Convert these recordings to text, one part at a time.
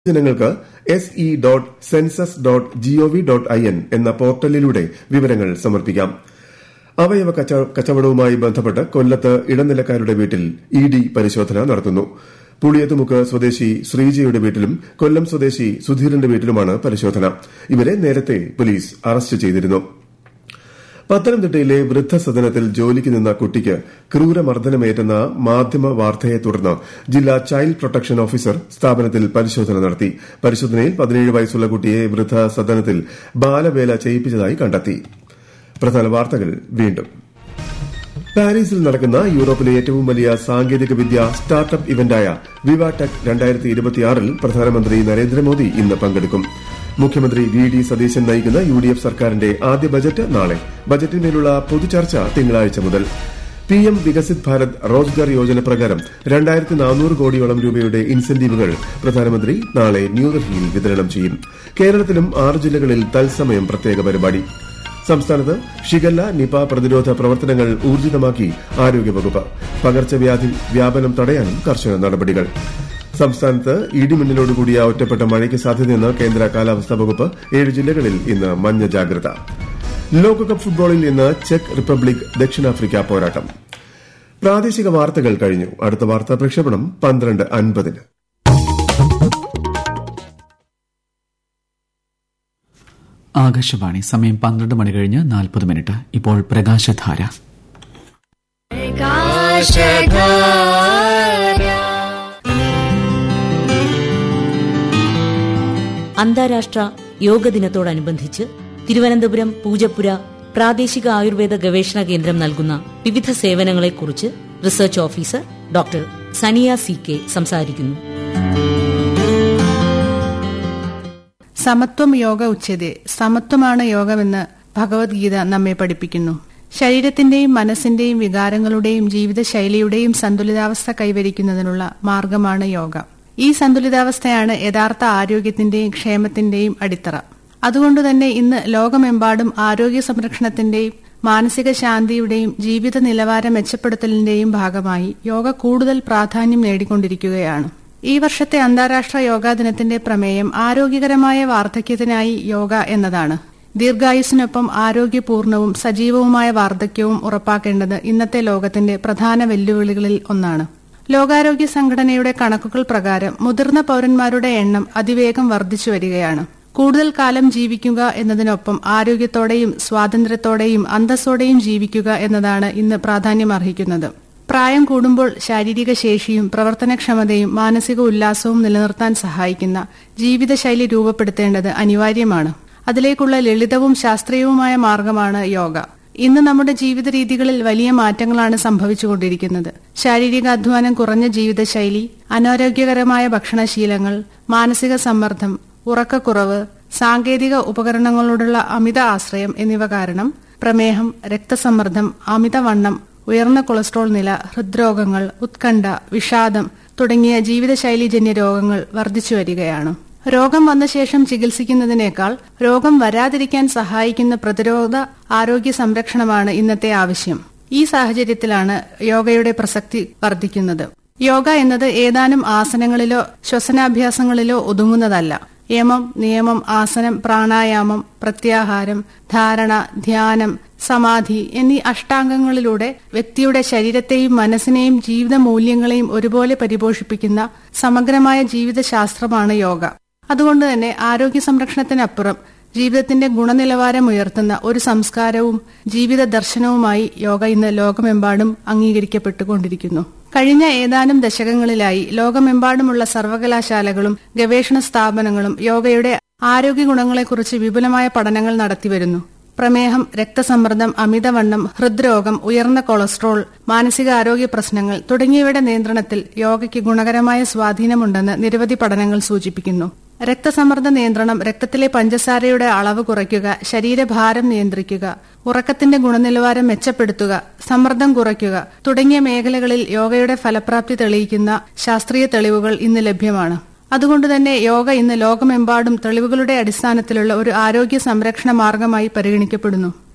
ജനങ്ങൾക്ക് S E dot census dot G O V dot I N എന്ന പോർട്ടലിലൂടെ വിവരങ്ങൾ സമർപ്പിക്കാം അവയവ കച്ചവടവുമായി ബന്ധപ്പെട്ട് കൊല്ലത്ത് ഇടനിലക്കാരുടെ വീട്ടിൽ ഇ ഡി പരിശോധന നടത്തുന്നു പുളിയത്തുമുക്ക് സ്വദേശി ശ്രീജയുടെ വീട്ടിലും കൊല്ലം സ്വദേശി സുധീറിന്റെ വീട്ടിലുമാണ് പരിശോധന ഇവരെ നേരത്തെ പോലീസ് അറസ്റ്റ് ചെയ്തിരുന്നു പത്തനംതിട്ടയിലെ വൃദ്ധസദനത്തിൽ ജോലിക്ക് നിന്ന കുട്ടിക്ക് ക്രൂരമർദ്ദനമേറ്റെന്ന മാധ്യമ വാർത്തയെ തുടർന്ന് ജില്ലാ ചൈൽഡ് പ്രൊട്ടക്ഷൻ ഓഫീസർ സ്ഥാപനത്തിൽ പരിശോധന നടത്തി പരിശോധനയിൽ പതിനേഴ് വയസ്സുള്ള കുട്ടിയെ വൃദ്ധസദനത്തിൽ ബാലവേല ചെയ്യിപ്പിച്ചതായി കണ്ടെത്തി പ്രധാന വാർത്തകൾ വീണ്ടും പാരീസിൽ നടക്കുന്ന യൂറോപ്പിലെ ഏറ്റവും വലിയ സാങ്കേതിക വിദ്യ സ്റ്റാർട്ടപ്പ് ഇവന്റായ വിവാടെക് രണ്ടായിരത്തി ഇരുപത്തിയാറിൽ പ്രധാനമന്ത്രി നരേന്ദ്രമോദി ഇന്ന് പങ്കെടുക്കും മുഖ്യമന്ത്രി വി ഡി സതീശൻ നയിക്കുന്ന യു ഡി എഫ് സർക്കാരിന്റെ ആദ്യ ബജറ്റ് നാളെ ബജറ്റിന്മേലുള്ള പൊതുചർച്ച തിങ്കളാഴ്ച മുതൽ പി എം വികസിത് ഭാരത് റോസ്ഗാർ യോജന പ്രകാരം രണ്ടായിരത്തി നാനൂറ് കോടിയോളം രൂപയുടെ ഇൻസെന്റീവുകൾ പ്രധാനമന്ത്രി നാളെ ന്യൂഡൽഹിയിൽ വിതരണം ചെയ്യും കേരളത്തിലും ആറ് ജില്ലകളിൽ തത്സമയം പ്രത്യേക പരിപാടി സംസ്ഥാനത്ത് ഷിഗല്ല നിപ പ്രതിരോധ പ്രവർത്തനങ്ങൾ ഊർജിതമാക്കി ആരോഗ്യവകുപ്പ് പകർച്ചവ്യാധി വ്യാപനം തടയാനും കർശന നടപടികൾ സംസ്ഥാനത്ത് ഇടിമിന്നലോടുകൂടിയ ഒറ്റപ്പെട്ട മഴയ്ക്ക് സാധ്യതയെന്ന് കേന്ദ്ര കാലാവസ്ഥാ വകുപ്പ് ഏഴ് ജില്ലകളിൽ ഇന്ന് മഞ്ഞ ജാഗ്രത ലോകകപ്പ് ഫുട്ബോളിൽ ഇന്ന് ചെക്ക് റിപ്പബ്ലിക് ദക്ഷിണാഫ്രിക്ക പോരാട്ടം പ്രാദേശിക വാർത്തകൾ കഴിഞ്ഞു അടുത്ത വാർത്താ പ്രക്ഷേപണം പന്ത്രണ്ട് അൻപതിന് ആകാശവാണി സമയം പന്ത്രണ്ട് മണി കഴിഞ്ഞ് നാൽപ്പത് മിനിറ്റ് ഇപ്പോൾ പ്രകാശധാര അന്താരാഷ്ട്ര യോഗ ദിനത്തോടനുബന്ധിച്ച് തിരുവനന്തപുരം പൂജപ്പുര പ്രാദേശിക ആയുർവേദ ഗവേഷണ കേന്ദ്രം നൽകുന്ന വിവിധ സേവനങ്ങളെക്കുറിച്ച് research officer doctor Saniya C K സംസാരിക്കുന്നു സമത്വം യോഗ ഉച്ചതേ സമത്വമാണ് യോഗമെന്ന് ഭഗവത്ഗീത നമ്മെ പഠിപ്പിക്കുന്നു ശരീരത്തിന്റെയും മനസ്സിന്റെയും വികാരങ്ങളുടെയും ജീവിതശൈലിയുടെയും സന്തുലിതാവസ്ഥ കൈവരിക്കുന്നതിനുള്ള മാർഗമാണ് യോഗ ഈ സന്തുലിതാവസ്ഥയാണ് യഥാർത്ഥ ആരോഗ്യത്തിന്റെയും ക്ഷേമത്തിന്റെയും അടിത്തറ അതുകൊണ്ടുതന്നെ ഇന്ന് ലോകമെമ്പാടും ആരോഗ്യ സംരക്ഷണത്തിന്റെയും മാനസിക ശാന്തിയുടെയും ജീവിത നിലവാരം മെച്ചപ്പെടുത്തലിന്റെയും ഭാഗമായി യോഗ കൂടുതൽ പ്രാധാന്യം നേടിക്കൊണ്ടിരിക്കുകയാണ് ഈ വർഷത്തെ അന്താരാഷ്ട്ര യോഗാ ദിനത്തിന്റെ പ്രമേയം ആരോഗ്യകരമായ വാർദ്ധക്യത്തിനായി യോഗ എന്നതാണ് ദീർഘായുസിനൊപ്പം ആരോഗ്യപൂർണവും സജീവവുമായ വാർദ്ധക്യവും ഉറപ്പാക്കേണ്ടത് ഇന്നത്തെ ലോകത്തിന്റെ പ്രധാന വെല്ലുവിളികളിൽ ഒന്നാണ് ലോകാരോഗ്യ സംഘടനയുടെ കണക്കുകൾ പ്രകാരം മുതിർന്ന പൌരന്മാരുടെ എണ്ണം അതിവേഗം വർദ്ധിച്ചു വരികയാണ് കൂടുതൽ കാലം ജീവിക്കുക എന്നതിനൊപ്പം ആരോഗ്യത്തോടെയും സ്വാതന്ത്ര്യത്തോടെയും അന്തസ്സോടെയും ജീവിക്കുക എന്നതാണ് ഇന്ന് പ്രാധാന്യമർഹിക്കുന്നത് പ്രായം കൂടുമ്പോൾ ശാരീരിക ശേഷിയും പ്രവർത്തനക്ഷമതയും മാനസിക ഉല്ലാസവും നിലനിർത്താൻ സഹായിക്കുന്ന ജീവിതശൈലി രൂപപ്പെടുത്തേണ്ടത് അനിവാര്യമാണ് അതിലേക്കുള്ള ലളിതവും ശാസ്ത്രീയവുമായ മാർഗമാണ് യോഗ ഇന്ന് നമ്മുടെ ജീവിത രീതികളിൽ വലിയ മാറ്റങ്ങളാണ് സംഭവിച്ചുകൊണ്ടിരിക്കുന്നത് ശാരീരിക അധ്വാനം കുറഞ്ഞ ജീവിതശൈലി അനാരോഗ്യകരമായ ഭക്ഷണശീലങ്ങൾ മാനസിക സമ്മർദ്ദം ഉറക്കക്കുറവ് സാങ്കേതിക ഉപകരണങ്ങളോടുള്ള അമിത ആശ്രയം എന്നിവ കാരണം പ്രമേഹം രക്തസമ്മർദ്ദം അമിതവണ്ണം ഉയർന്ന കൊളസ്ട്രോൾ നില ഹൃദ്രോഗങ്ങൾ ഉത്കണ്ഠ വിഷാദം തുടങ്ങിയ ജീവിതശൈലീജന്യ രോഗങ്ങൾ വർദ്ധിച്ചു വരികയാണ് രോഗം വന്ന ശേഷം ചികിത്സിക്കുന്നതിനേക്കാൾ രോഗം വരാതിരിക്കാൻ സഹായിക്കുന്ന പ്രതിരോധ ആരോഗ്യ സംരക്ഷണമാണ് ഇന്നത്തെ ആവശ്യം ഈ സാഹചര്യത്തിലാണ് യോഗയുടെ പ്രസക്തി വർദ്ധിക്കുന്നത് യോഗ എന്നത് ഏതാനും ആസനങ്ങളിലോ ശ്വസനാഭ്യാസങ്ങളിലോ ഒതുങ്ങുന്നതല്ല യമം നിയമം ആസനം പ്രാണായാമം പ്രത്യാഹാരം ധാരണ ധ്യാനം സമാധി എന്നീ അഷ്ടാംഗങ്ങളിലൂടെ വ്യക്തിയുടെ ശരീരത്തെയും മനസ്സിനെയും ജീവിത മൂല്യങ്ങളെയും ഒരുപോലെ പരിപോഷിപ്പിക്കുന്ന സമഗ്രമായ ജീവിതശാസ്ത്രമാണ് യോഗ അതുകൊണ്ട് തന്നെ ആരോഗ്യ സംരക്ഷണത്തിനപ്പുറം ജീവിതത്തിന്റെ ഗുണനിലവാരം ഉയർത്തുന്ന ഒരു സംസ്കാരവും ജീവിത ദർശനവുമായി യോഗ ഇന്ന് ലോകമെമ്പാടും അംഗീകരിക്കപ്പെട്ടുകൊണ്ടിരിക്കുന്നു കഴിഞ്ഞ ഏതാനും ദശകങ്ങളിലായി ലോകമെമ്പാടുമുള്ള സർവകലാശാലകളും ഗവേഷണ സ്ഥാപനങ്ങളും യോഗയുടെ ആരോഗ്യ ഗുണങ്ങളെക്കുറിച്ച് വിപുലമായ പഠനങ്ങൾ നടത്തിവരുന്നു പ്രമേഹം രക്തസമ്മർദ്ദം അമിതവണ്ണം ഹൃദ്രോഗം ഉയർന്ന കൊളസ്ട്രോൾ മാനസികാരോഗ്യ പ്രശ്നങ്ങൾ തുടങ്ങിയവയുടെ നിയന്ത്രണത്തിൽ യോഗയ്ക്ക് ഗുണകരമായ സ്വാധീനമുണ്ടെന്ന് നിരവധി പഠനങ്ങൾ സൂചിപ്പിക്കുന്നു രക്തസമ്മർദ്ദ നിയന്ത്രണം രക്തത്തിലെ പഞ്ചസാരയുടെ അളവ് കുറയ്ക്കുക ശരീരഭാരം നിയന്ത്രിക്കുക ഉറക്കത്തിന്റെ ഗുണനിലവാരം മെച്ചപ്പെടുത്തുക സമ്മർദ്ദം കുറയ്ക്കുക തുടങ്ങിയ മേഖലകളിൽ യോഗയുടെ ഫലപ്രാപ്തി തെളിയിക്കുന്ന ശാസ്ത്രീയ തെളിവുകൾ ഇന്ന് ലഭ്യമാണ് അതുകൊണ്ട് തന്നെ യോഗ ഇന്ന് ലോകമെമ്പാടും തെളിവുകളുടെ അടിസ്ഥാനത്തിലുള്ള ഒരു ആരോഗ്യ സംരക്ഷണ മാർഗമായി പരിഗണിക്കപ്പെടുന്നു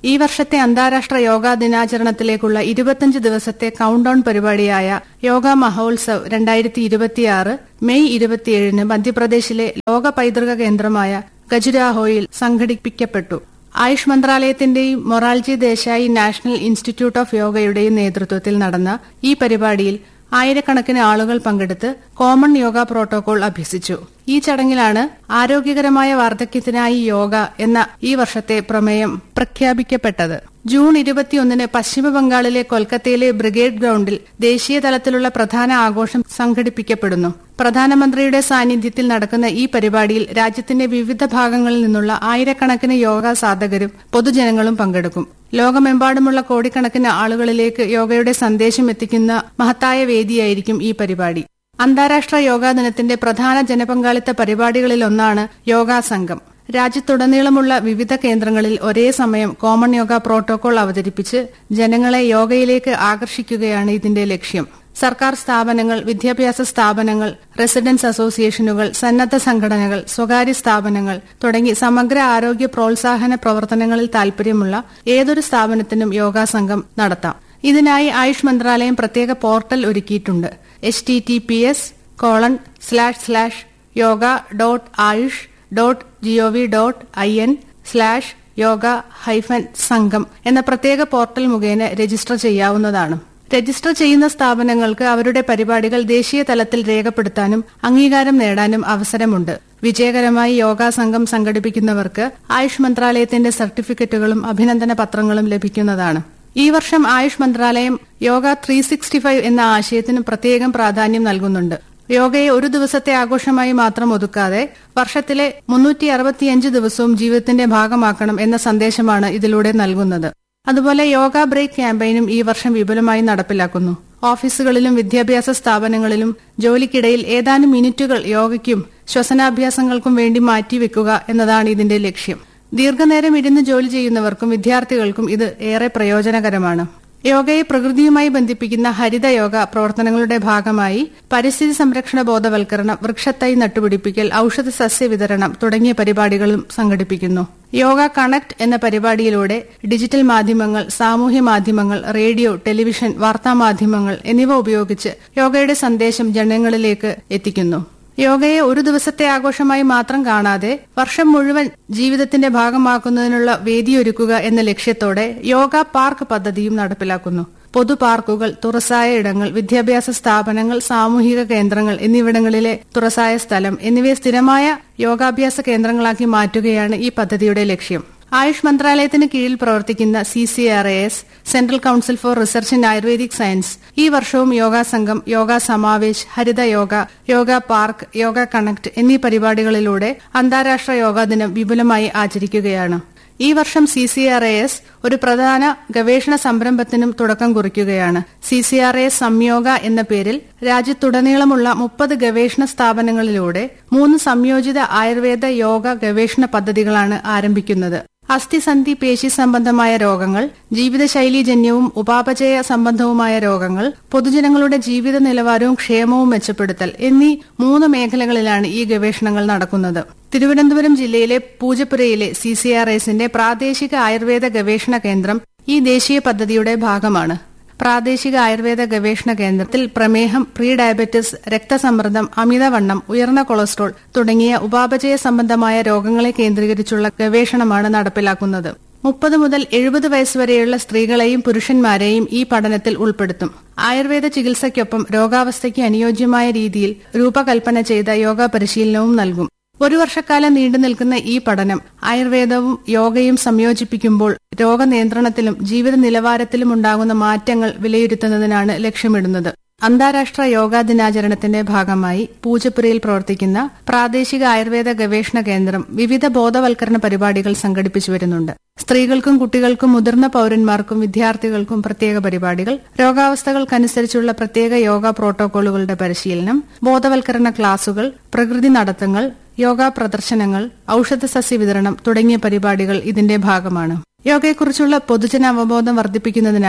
ഈ വർഷത്തെ അന്താരാഷ്ട്ര യോഗാ ദിനാചരണത്തിലേക്കുള്ള ഇരുപത്തിയഞ്ച് ദിവസത്തെ കൌണ്ട് ഡൌൺ പരിപാടിയായ യോഗ മഹോത്സവ് രണ്ടായിരത്തി ഇരുപത്തിയാറ് മെയ് ഇരുപത്തിയേഴിന് മധ്യപ്രദേശിലെ ലോക പൈതൃക കേന്ദ്രമായ ഖജുരാഹോയിൽ സംഘടിപ്പിക്കപ്പെട്ടു ആയുഷ് മന്ത്രാലയത്തിന്റെയും Morarji Desai national institute of യോഗയുടെയും നേതൃത്വത്തിൽ നടന്ന ഈ പരിപാടിയിൽ ആയിരക്കണക്കിന് ആളുകൾ പങ്കെടുത്ത് കോമൺ യോഗ പ്രോട്ടോകോൾ അഭ്യസിച്ചു ഈ ചടങ്ങിലാണ് ആരോഗ്യകരമായ വാർദ്ധക്യത്തിനായി യോഗ എന്ന ഈ വർഷത്തെ പ്രമേയം പ്രഖ്യാപിക്കപ്പെട്ടത് ജൂൺ ഇരുപത്തിയൊന്നിന് പശ്ചിമബംഗാളിലെ കൊൽക്കത്തയിലെ ബ്രിഗേഡ് ഗ്രൌണ്ടിൽ ദേശീയ തലത്തിലുള്ള പ്രധാന ആഘോഷം സംഘടിപ്പിക്കപ്പെടുന്നു പ്രധാനമന്ത്രിയുടെ സാന്നിധ്യത്തിൽ നടക്കുന്ന ഈ പരിപാടിയിൽ രാജ്യത്തിന്റെ വിവിധ ഭാഗങ്ങളിൽ നിന്നുള്ള ആയിരക്കണക്കിന് യോഗ സാധകരും പൊതുജനങ്ങളും പങ്കെടുക്കും ലോകമെമ്പാടുമുള്ള കോടിക്കണക്കിന് ആളുകളിലേക്ക് യോഗയുടെ സന്ദേശം എത്തിക്കുന്ന മഹത്തായ വേദിയായിരിക്കും ഈ പരിപാടി അന്താരാഷ്ട്ര യോഗാ ദിനത്തിന്റെ പ്രധാന ജനപങ്കാളിത്ത പരിപാടികളിലൊന്നാണ് യോഗാ സംഘം രാജ്യത്തുടനീളമുള്ള വിവിധ കേന്ദ്രങ്ങളിൽ ഒരേ സമയം കോമൺ യോഗ പ്രോട്ടോകോൾ അവതരിപ്പിച്ച് ജനങ്ങളെ യോഗയിലേക്ക് ആകർഷിക്കുകയാണ് ഇതിന്റെ ലക്ഷ്യം സർക്കാർ സ്ഥാപനങ്ങൾ വിദ്യാഭ്യാസ സ്ഥാപനങ്ങൾ റെസിഡൻസ് അസോസിയേഷനുകൾ സന്നദ്ധ സംഘടനകൾ സ്വകാര്യ സ്ഥാപനങ്ങൾ തുടങ്ങി സമഗ്ര ആരോഗ്യ പ്രോത്സാഹന പ്രവർത്തനങ്ങളിൽ താൽപര്യമുള്ള ഏതൊരു സ്ഥാപനത്തിനും യോഗാ സംഘം നടത്താം ഇതിനായി ആയുഷ് മന്ത്രാലയം പ്രത്യേക പോർട്ടൽ ഒരുക്കിയിട്ടുണ്ട് H T T P S colon slash slash yoga dot Ayush dot G O V dot I N slash yoga hyphen Sangam എന്ന പ്രത്യേക പോർട്ടൽ മുഖേന രജിസ്റ്റർ ചെയ്യാവുന്നതാണ് രജിസ്റ്റർ ചെയ്യുന്ന സ്ഥാപനങ്ങൾക്ക് അവരുടെ പരിപാടികൾ ദേശീയ തലത്തിൽ രേഖപ്പെടുത്താനും അംഗീകാരം നേടാനും അവസരമുണ്ട് വിജയകരമായി യോഗാ സംഘം സംഘടിപ്പിക്കുന്നവർക്ക് ആയുഷ് മന്ത്രാലയത്തിന്റെ സർട്ടിഫിക്കറ്റുകളും അഭിനന്ദന പത്രങ്ങളും ലഭിക്കുന്നതാണ് ഈ വർഷം ആയുഷ് മന്ത്രാലയം യോഗ ത്രീ സിക്സ്റ്റി ഫൈവ് എന്ന ആശയത്തിന് പ്രത്യേകം പ്രാധാന്യം നൽകുന്നുണ്ട് യോഗയെ ഒരു ദിവസത്തെ ആഘോഷമായി മാത്രം ഒതുക്കാതെ വർഷത്തിലെ മുന്നൂറ്റി അറുപത്തിയഞ്ച് ദിവസവും ജീവിതത്തിന്റെ ഭാഗമാക്കണം എന്ന സന്ദേശമാണ് ഇതിലൂടെ നൽകുന്നത് അതുപോലെ യോഗ ബ്രേക്ക് ക്യാമ്പയിനും ഈ വർഷം വിപുലമായി നടപ്പിലാക്കുന്നു ഓഫീസുകളിലും വിദ്യാഭ്യാസ സ്ഥാപനങ്ങളിലും ജോലിക്കിടയിൽ ഏതാനും മിനിറ്റുകൾ യോഗയ്ക്കും ശ്വസനാഭ്യാസങ്ങൾക്കും വേണ്ടി മാറ്റിവെക്കുക എന്നതാണ് ഇതിന്റെ ലക്ഷ്യം ദീർഘനേരം ഇരുന്ന് ജോലി ചെയ്യുന്നവർക്കും വിദ്യാർത്ഥികൾക്കും ഇത് ഏറെ പ്രയോജനകരമാണ് യോഗയെ പ്രകൃതിയുമായി ബന്ധിപ്പിക്കുന്ന ഹരിത യോഗ പ്രവർത്തനങ്ങളുടെ ഭാഗമായി പരിസ്ഥിതി സംരക്ഷണ ബോധവൽക്കരണം വൃക്ഷത്തൈ നട്ടുപിടിപ്പിക്കൽ ഔഷധ സസ്യ വിതരണം തുടങ്ങിയ പരിപാടികളും സംഘടിപ്പിക്കുന്നു യോഗ കണക്ട് എന്ന പരിപാടിയിലൂടെ ഡിജിറ്റൽ മാധ്യമങ്ങൾ സാമൂഹ്യ മാധ്യമങ്ങൾ റേഡിയോ ടെലിവിഷൻ വാർത്താമാധ്യമങ്ങൾ എന്നിവ ഉപയോഗിച്ച് യോഗയുടെ സന്ദേശം ജനങ്ങളിലേക്ക് എത്തിക്കുന്നു യോഗയെ ഒരു ദിവസത്തെ ആഘോഷമായി മാത്രം കാണാതെ വർഷം മുഴുവൻ ജീവിതത്തിന്റെ ഭാഗമാക്കുന്നതിനുള്ള വേദിയൊരുക്കുക എന്ന ലക്ഷ്യത്തോടെ യോഗ പാർക്ക് പദ്ധതിയും നടപ്പിലാക്കുന്നു പൊതു പാർക്കുകൾ തുറസായ ഇടങ്ങൾ വിദ്യാഭ്യാസ സ്ഥാപനങ്ങൾ സാമൂഹിക കേന്ദ്രങ്ങൾ എന്നിവിടങ്ങളിലെ തുറസായ സ്ഥലം എന്നിവയെ സ്ഥിരമായ യോഗാഭ്യാസ കേന്ദ്രങ്ങളാക്കി മാറ്റുകയാണ് ഈ പദ്ധതിയുടെ ലക്ഷ്യം ആയുഷ് മന്ത്രാലയത്തിന് കീഴിൽ പ്രവർത്തിക്കുന്ന C C R A S central council for research in Ayurvedic science ഈ വർഷവും യോഗാ സംഘം യോഗ സമാവേശ് ഹരിത യോഗ യോഗ പാർക്ക് യോഗ കണക്ട് എന്നീ പരിപാടികളിലൂടെ അന്താരാഷ്ട്ര യോഗാ ദിനം വിപുലമായി ആചരിക്കുകയാണ് ഈ വർഷം C C R A S ഒരു പ്രധാന ഗവേഷണ സംരംഭത്തിനും തുടക്കം കുറിക്കുകയാണ് C C R A Samyoga എന്ന പേരിൽ രാജ്യത്തുടനീളമുള്ള മുപ്പത് ഗവേഷണ സ്ഥാപനങ്ങളിലൂടെ മൂന്ന് സംയോജിത ആയുർവേദ യോഗ ഗവേഷണ പദ്ധതികളാണ് ആരംഭിക്കുന്നത് അസ്ഥിസന്ധി പേശി സംബന്ധമായ രോഗങ്ങൾ ജീവിതശൈലീജന്യവും ഉപാപചയ സംബന്ധവുമായ രോഗങ്ങൾ പൊതുജനങ്ങളുടെ ജീവിത നിലവാരവും ക്ഷേമവും മെച്ചപ്പെടുത്തൽ എന്നീ മൂന്ന് മേഖലകളിലാണ് ഈ ഗവേഷണങ്ങൾ നടക്കുന്നത് തിരുവനന്തപുരം ജില്ലയിലെ പൂജപ്പുരയിലെ സി സി ആർ എസിന്റെ പ്രാദേശിക ആയുർവേദ ഗവേഷണ കേന്ദ്രം ഈ ദേശീയ പദ്ധതിയുടെ ഭാഗമാണ് പ്രാദേശിക ആയുർവേദ ഗവേഷണ കേന്ദ്രത്തിൽ പ്രമേഹം പ്രീ ഡയബറ്റിസ് രക്തസമ്മർദ്ദം അമിതവണ്ണം ഉയർന്ന കൊളസ്ട്രോൾ തുടങ്ങിയ ഉപാപചയ സംബന്ധമായ രോഗങ്ങളെ കേന്ദ്രീകരിച്ചുള്ള ഗവേഷണമാണ് നടപ്പിലാക്കുന്നത് മുപ്പത് മുതൽ എഴുപത് വയസ്സുവരെയുള്ള സ്ത്രീകളെയും പുരുഷന്മാരെയും ഈ പഠനത്തിൽ ഉൾപ്പെടുത്തും ആയുർവേദ ചികിത്സയ്ക്കൊപ്പം രോഗാവസ്ഥയ്ക്ക് അനുയോജ്യമായ രീതിയിൽ രൂപകൽപ്പന ചെയ്ത യോഗ പരിശീലനവും നൽകും ഒരു വർഷക്കാലം നീണ്ടു നിൽക്കുന്ന ഈ പഠനം ആയുർവേദവും യോഗയും സംയോജിപ്പിക്കുമ്പോൾ രോഗനിയന്ത്രണത്തിലും ജീവിത നിലവാരത്തിലും ഉണ്ടാകുന്ന മാറ്റങ്ങൾ വിലയിരുത്തുന്നതിനാണ് ലക്ഷ്യമിടുന്നത് അന്താരാഷ്ട്ര യോഗാ ദിനാചരണത്തിന്റെ ഭാഗമായി പൂജപ്പുരയിൽ പ്രവർത്തിക്കുന്ന പ്രാദേശിക ആയുർവേദ ഗവേഷണ കേന്ദ്രം വിവിധ ബോധവൽക്കരണ പരിപാടികൾ സംഘടിപ്പിച്ചു വരുന്നുണ്ട് സ്ത്രീകൾക്കും കുട്ടികൾക്കും മുതിർന്ന പൌരന്മാർക്കും വിദ്യാർത്ഥികൾക്കും പ്രത്യേക പരിപാടികൾ രോഗാവസ്ഥകൾക്കനുസരിച്ചുള്ള പ്രത്യേക യോഗ പ്രോട്ടോകോളുകളുടെ പരിശീലനം ബോധവൽക്കരണ ക്ലാസുകൾ പ്രകൃതി നടത്തങ്ങൾ യോഗ പ്രദർശനങ്ങൾ ഔഷധ സസ്യ വിതരണം തുടങ്ങിയ പരിപാടികൾ ഇതിന്റെ ഭാഗമാണ് യോഗയെക്കുറിച്ചുള്ള പൊതുജന അവബോധം വർദ്ധിപ്പിക്കുന്നതിനായി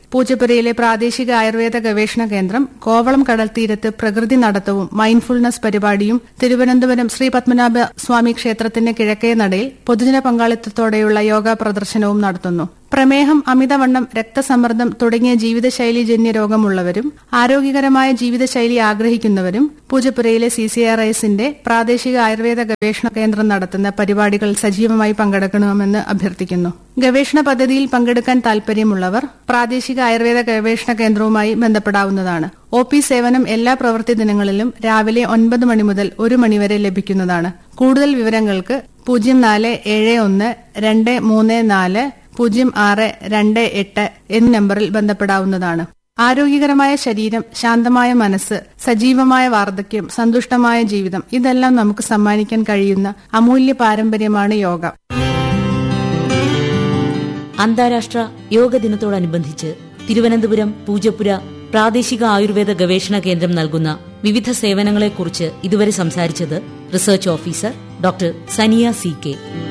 പൂജപ്പുരയിലെ പ്രാദേശിക ആയുർവേദ ഗവേഷണ കേന്ദ്രം കോവളം കടൽ തീരത്ത് പ്രകൃതി നടത്തവും മൈൻഡ്ഫുൾനെസ് പരിപാടിയും തിരുവനന്തപുരം ശ്രീ പത്മനാഭ സ്വാമി ക്ഷേത്രത്തിന്റെ കിഴക്കേ നടയിൽ പൊതുജന പങ്കാളിത്തത്തോടെയുള്ള യോഗ പ്രദർശനവും നടത്തുന്നു പ്രമേഹം അമിതവണ്ണം രക്തസമ്മർദ്ദം തുടങ്ങിയ ജീവിതശൈലീജന്യ രോഗമുള്ളവരും ആരോഗ്യകരമായ ജീവിതശൈലി ആഗ്രഹിക്കുന്നവരും പൂജപ്പുരയിലെ സി സി ആർ ഐസിന്റെ പ്രാദേശിക ആയുർവേദ ഗവേഷണ കേന്ദ്രം നടത്തുന്ന പരിപാടികൾ സജീവമായി പങ്കെടുക്കണമെന്ന് അഭ്യർത്ഥിക്കുന്നു ഗവേഷണ പദ്ധതിയിൽ പങ്കെടുക്കാൻ താൽപര്യമുള്ളവർ പ്രാദേശിക ആയുർവേദ ഗവേഷണ കേന്ദ്രവുമായി ബന്ധപ്പെടാവുന്നതാണ് ഒ പി സേവനം എല്ലാ പ്രവൃത്തി ദിനങ്ങളിലും രാവിലെ ഒൻപത് മണി മുതൽ ഒരു മണിവരെ ലഭിക്കുന്നതാണ് കൂടുതൽ വിവരങ്ങൾക്ക് പൂജ്യം നാല് ഏഴ് ഒന്ന് രണ്ട് മൂന്ന് നാല് പൂജ്യം ആറ് രണ്ട് എട്ട് എന്നീ നമ്പറിൽ ബന്ധപ്പെടാവുന്നതാണ് ആരോഗ്യകരമായ ശരീരം ശാന്തമായ മനസ്സ് സജീവമായ വാർദ്ധക്യം സന്തുഷ്ടമായ ജീവിതം ഇതെല്ലാം നമുക്ക് സമ്മാനിക്കാൻ കഴിയുന്ന അമൂല്യ പാരമ്പര്യമാണ് യോഗ അന്താരാഷ്ട്ര യോഗ ദിനത്തോടനുബന്ധിച്ച് തിരുവനന്തപുരം പൂജപ്പുര പ്രാദേശിക ആയുർവേദ ഗവേഷണ കേന്ദ്രം നൽകുന്ന വിവിധ സേവനങ്ങളെക്കുറിച്ച് ഇതുവരെ സംസാരിച്ചത് research officer doctor Saniya C K